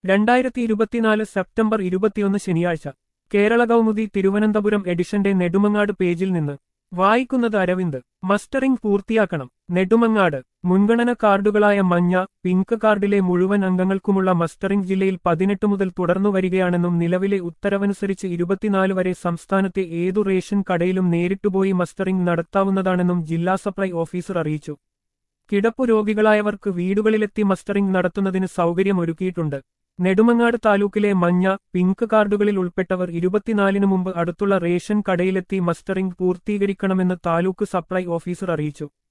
രണ്ടായിരത്തി ഇരുപത്തിനാല് സെപ്റ്റംബർ ഇരുപത്തിയൊന്ന് ശനിയാഴ്ച കേരള കൗമുദി തിരുവനന്തപുരം എഡിഷന്റെ നെടുമങ്ങാട് പേജിൽ നിന്ന് വായിക്കുന്നത് അരവിന്ദ് മസ്റ്ററിംഗ് പൂർത്തിയാക്കണം നെടുമങ്ങാട് മുൻഗണന കാർഡുകളായ മഞ്ഞ പിങ്ക് കാർഡിലെ മുഴുവൻ അംഗങ്ങൾക്കുമുള്ള മസ്റ്ററിംഗ് ജില്ലയിൽ പതിനെട്ട് മുതൽ തുടർന്നു വരികയാണെന്നും നിലവിലെ ഉത്തരവനുസരിച്ച് ഇരുപത്തിനാല് വരെ സംസ്ഥാനത്തെ ഏതു റേഷൻ കടയിലും നേരിട്ടുപോയി മസ്റ്ററിംഗ് നടത്താവുന്നതാണെന്നും ജില്ലാ സപ്ലൈ ഓഫീസർ അറിയിച്ചു കിടപ്പു രോഗികളായവർക്ക് വീടുകളിലെത്തി മസ്റ്ററിംഗ് നടത്തുന്നതിന് സൗകര്യമൊരുക്കിയിട്ടുണ്ട് നെടുമങ്ങാട് താലൂക്കിലെ മഞ്ഞ പിങ്ക് കാർഡുകളിൽ ഉൾപ്പെട്ടവർ ഇരുപത്തിനാലിന് മുമ്പ് അടുത്തുള്ള റേഷൻ കടയിലെത്തി മസ്റ്ററിംഗ് പൂർത്തീകരിക്കണമെന്ന് താലൂക്ക് സപ്ലൈ ഓഫീസർ അറിയിച്ചു